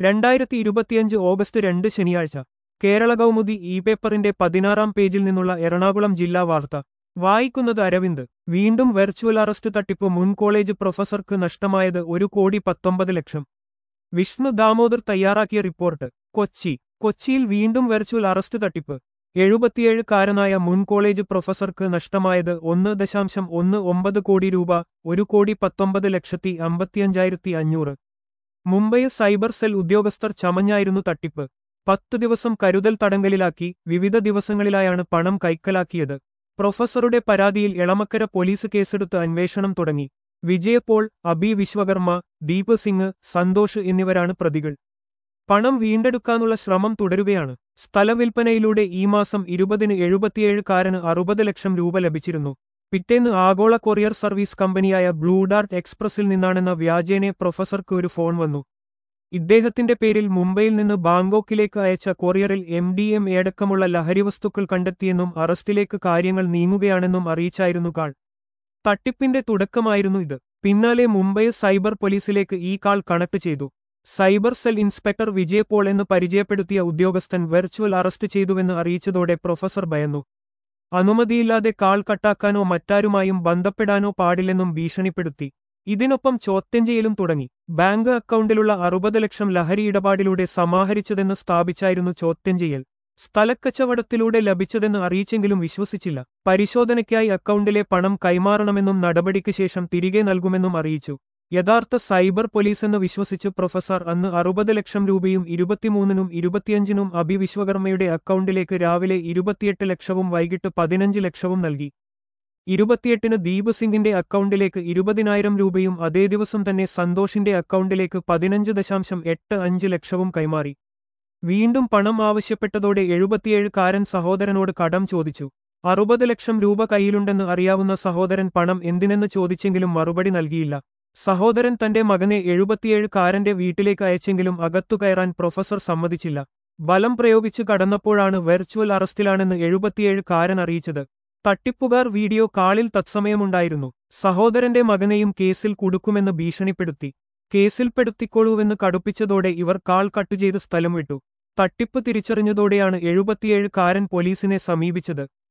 രണ്ടായിരത്തി ഇരുപത്തിയഞ്ച് ഓഗസ്റ്റ് രണ്ട് ശനിയാഴ്ച കേരള കൗമുദി ഇ പേപ്പറിന്റെ പതിനാറാം പേജിൽ നിന്നുള്ള എറണാകുളം ജില്ലാ വാർത്ത വായിക്കുന്നത് അരവിന്ദ് വീണ്ടും വെർച്വൽ അറസ്റ്റ് തട്ടിപ്പ് മുൻ കോളേജ് പ്രൊഫസർക്ക് നഷ്ടമായത് ഒരു കോടി പത്തൊമ്പത് ലക്ഷം വിഷ്ണു ദാമോദർ തയ്യാറാക്കിയ റിപ്പോർട്ട് കൊച്ചി കൊച്ചിയിൽ വീണ്ടും വെർച്വൽ അറസ്റ്റ് തട്ടിപ്പ് എഴുപത്തിയേഴുകാരനായ മുൻ കോളേജ് പ്രൊഫസർക്ക് നഷ്ടമായത് ഒന്ന് ദശാംശം ഒന്ന് ഒമ്പത് കോടി രൂപ ഒരു കോടി പത്തൊമ്പത് ലക്ഷത്തി അമ്പത്തിയഞ്ചായിരത്തി അഞ്ഞൂറ് മുംബൈ സൈബർ സെൽ ഉദ്യോഗസ്ഥർ ചമഞ്ഞായിരുന്നു തട്ടിപ്പ് പത്ത് ദിവസം കരുതൽ തടങ്കലിലാക്കി വിവിധ ദിവസങ്ങളിലായാണ് പണം കൈക്കലാക്കിയത് പ്രൊഫസറുടെ പരാതിയിൽ എളമക്കര പോലീസ് കേസെടുത്ത് അന്വേഷണം തുടങ്ങി വിജയപോൾ അബി വിശ്വകർമ്മ ദീപ് സിംഗ് സന്തോഷ് എന്നിവരാണ് പ്രതികൾ പണം വീണ്ടെടുക്കാനുള്ള ശ്രമം തുടരുകയാണ് സ്ഥലവിൽപ്പനയിലൂടെ ഈ മാസം ഇരുപതിന് എഴുപത്തിയേഴുകാരന് അറുപത് ലക്ഷം രൂപ ലഭിച്ചിരുന്നു പിറ്റേന്ന് ആഗോള കൊറിയർ സർവീസ് കമ്പനിയായ ബ്ലൂ ഡാർട്ട് എക്സ്പ്രസിൽ നിന്നാണെന്ന വ്യാജേനെ പ്രൊഫസർക്ക് ഒരു ഫോൺ വന്നു ഇദ്ദേഹത്തിന്റെ പേരിൽ മുംബൈയിൽ നിന്ന് ബാങ്കോക്കിലേക്ക് അയച്ച കൊറിയറിൽ എം ഡി എം അടക്കമുള്ള ലഹരിവസ്തുക്കൾ കണ്ടെത്തിയെന്നും അറസ്റ്റിലേക്ക് കാര്യങ്ങൾ നീങ്ങുകയാണെന്നും അറിയിച്ചായിരുന്നു കാൾ തട്ടിപ്പിന്റെ തുടക്കമായിരുന്നു ഇത് പിന്നാലെ മുംബൈ സൈബർ പോലീസിലേക്ക് ഈ കാൾ കണക്ട് ചെയ്തു സൈബർ സെൽ ഇൻസ്പെക്ടർ വിജയപോൾ എന്ന് പരിചയപ്പെടുത്തിയ ഉദ്യോഗസ്ഥൻ വെർച്വൽ അറസ്റ്റ് ചെയ്തുവെന്ന് അറിയിച്ചതോടെ പ്രൊഫസർ ഭയന്നു അനുമതിയില്ലാതെ കാൾ കട്ടാക്കാനോ മറ്റാരുമായും ബന്ധപ്പെടാനോ പാടില്ലെന്നും ഭീഷണിപ്പെടുത്തി ഇതിനൊപ്പം ചോദ്യം ചെയ്യലും തുടങ്ങി ബാങ്ക് അക്കൗണ്ടിലുള്ള അറുപത് ലക്ഷം ലഹരി ഇടപാടിലൂടെ സമാഹരിച്ചതെന്ന് സ്ഥാപിച്ചായിരുന്നു ചോദ്യം ചെയ്യൽ സ്ഥലക്കച്ചവടത്തിലൂടെ ലഭിച്ചതെന്ന് അറിയിച്ചെങ്കിലും വിശ്വസിച്ചില്ല പരിശോധനയ്ക്കായി അക്കൗണ്ടിലെ പണം കൈമാറണമെന്നും നടപടിക്ക് ശേഷം തിരികെ നൽകുമെന്നും അറിയിച്ചു യഥാർത്ഥ സൈബർ പോലീസെന്ന് വിശ്വസിച്ച് പ്രൊഫസർ അന്ന് അറുപത് ലക്ഷം രൂപയും ഇരുപത്തിമൂന്നിനും ഇരുപത്തിയഞ്ചിനും അഭി വിശ്വകർമ്മയുടെ അക്കൗണ്ടിലേക്ക് രാവിലെ ഇരുപത്തിയെട്ട് ലക്ഷവും വൈകിട്ട് പതിനഞ്ച് ലക്ഷവും നൽകി ഇരുപത്തിയെട്ടിന് ദീപ് സിംഗിന്റെ അക്കൗണ്ടിലേക്ക് ഇരുപതിനായിരം രൂപയും അതേ ദിവസം തന്നെ സന്തോഷിന്റെ അക്കൗണ്ടിലേക്ക് പതിനഞ്ച് ദശാംശം എട്ട് അഞ്ച് ലക്ഷവും കൈമാറി വീണ്ടും പണം ആവശ്യപ്പെട്ടതോടെ എഴുപത്തിയേഴുകാരൻ സഹോദരനോട് കടം ചോദിച്ചു അറുപത് ലക്ഷം രൂപ കയ്യിലുണ്ടെന്ന് അറിയാവുന്ന സഹോദരൻ പണം എന്തിനെന്ന് ചോദിച്ചെങ്കിലും മറുപടി നൽകിയില്ല സഹോദരൻ തന്റെ മകനെ എഴുപത്തിയേഴുകാരന്റെ വീട്ടിലേക്ക് അയച്ചെങ്കിലും അകത്തു കയറാൻ പ്രൊഫസർ സമ്മതിച്ചില്ല ബലം പ്രയോഗിച്ച് കടന്നപ്പോഴാണ് വെർച്വൽ അറസ്റ്റിലാണെന്ന് എഴുപത്തിയേഴുകാരൻ അറിയിച്ചത് തട്ടിപ്പുകാർ വീഡിയോ കാളിൽ തത്സമയമുണ്ടായിരുന്നു സഹോദരന്റെ മകനെയും കേസിൽ കുടുക്കുമെന്ന് ഭീഷണിപ്പെടുത്തി കേസിൽപ്പെടുത്തിക്കൊള്ളൂവെന്ന് കടുപ്പിച്ചതോടെ ഇവർ കാൾ കട്ടുചെയ്ത് സ്ഥലം വിട്ടു തട്ടിപ്പ് തിരിച്ചറിഞ്ഞതോടെയാണ് എഴുപത്തിയേഴുകാരൻ പോലീസിനെ സമീപിച്ചത്